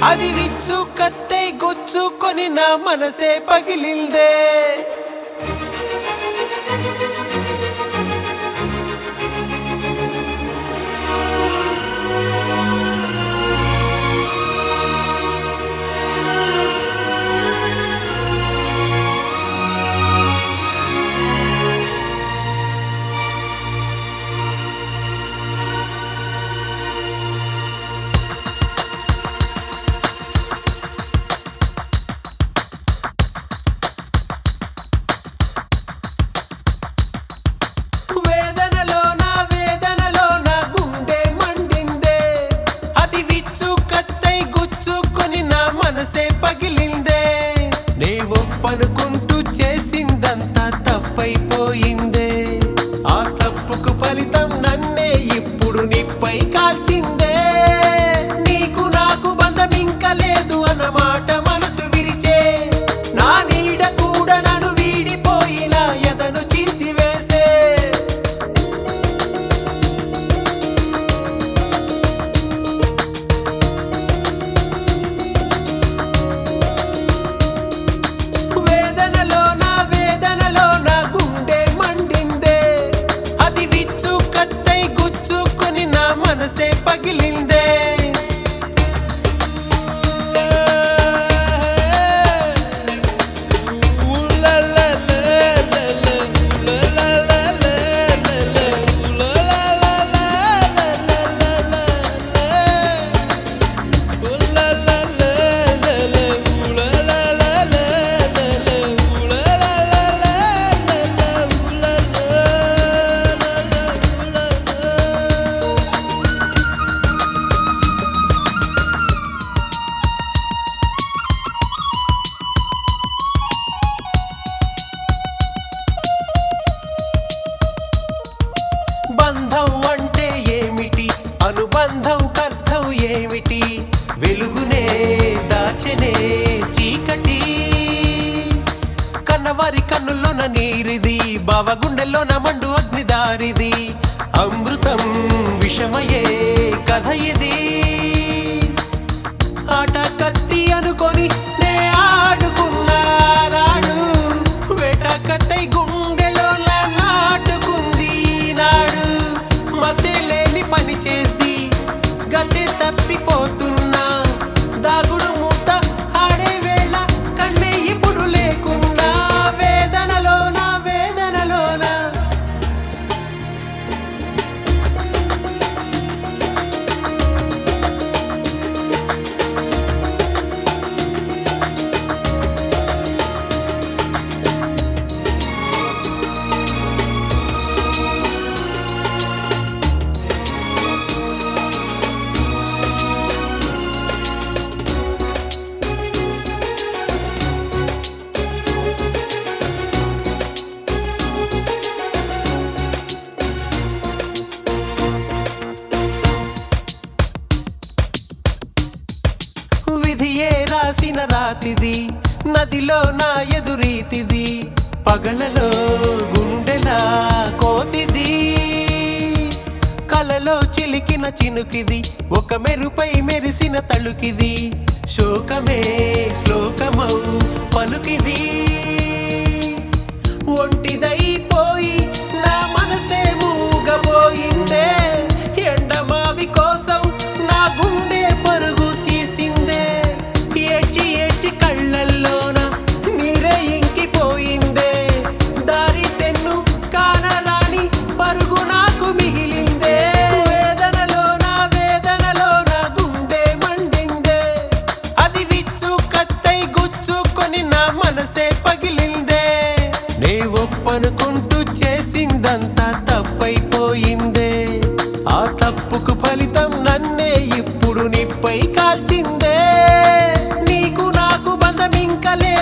అది విచ్చు కత్తై గుచ్చుకొని నా మనసే పగిలిందే వేదనలో నా వేదనలో నా గుండె మండిందే అది విచ్చు కత్తై గుచ్చుకొని నా మనసే పగిలిందే నీ ఒప్పనుకుంటూ చేసిందంతా తప్పైపోయిందే ఆ తప్పుకు ఫలితం నన్నే ఇప్పుడు నిప్పై కాల్చిందే నీకు నాకు బంధం ఇంకా లేదు అన్నమాట మనసు విరిచే నా నీడ కూడా నన్ను వీడిపోయిన ఎదను చించివేసే వేదనలో నా వేదనలో నా గుండె మండిందే అది విచ్చు కత్తై గుచ్చుకొని నా మనసే పగిలిందే బంధం అంటే ఏమిటి అనుబంధం కర్థం ఏమిటి వెలుగునే దాచెనే చీకటి కన్నవారి కన్నుల్లోన నీరిది బావగుండెల్లోన మండు అగ్నిదారిది అమృతం విషమయే కథ ఇది ఆట కత్తి అనుకొని నే ఆడుకున్నా నాడు వేట కత్తై గుండెలో నాటుకుంది నాడు మధ్య లేని పని చేసి గతి తప్పిపోతున్నా దాగుడు మూత ఆడే వేళ కన్నే ఇప్పుడు లేకున్నా వేదనలోన వేదనలోన విధియే రాసిన రాతిది నదిలో నా ఎదురీతిది పగలలో గుండెలా కోతిది కలలో చిలికిన చినుకిది ఒక మెరుపై మెరిసిన తళుకిది శోకమే శ్లోకమౌ పలుకిది ఒంటిదైపోయి నా మనసే మూగబోయిందే ఎండమావి కోసం నా గుండె పరుగు తీసిందే ఏడ్చి ఏడ్చి కళ్ళల్లోన నీరే ఇంకిపోయిందే దారి తెన్ను కానరాని పరుగు నాకు మిగిలిందే వేదనలో నా వేదనలో నా గుండె మండిందే అది విచ్చు కత్తై గుచ్చుకొని నా మనసే పగిలిందే నీ ఒప్పనుకుంటూ చేసిందంతా తప్పైపోయిందే ఆ తప్పుకు ఫలితం నన్నే ఇప్పుడు నిప్పై కాల్చిందే నీకు నాకు బంధం ఇంకా లేదు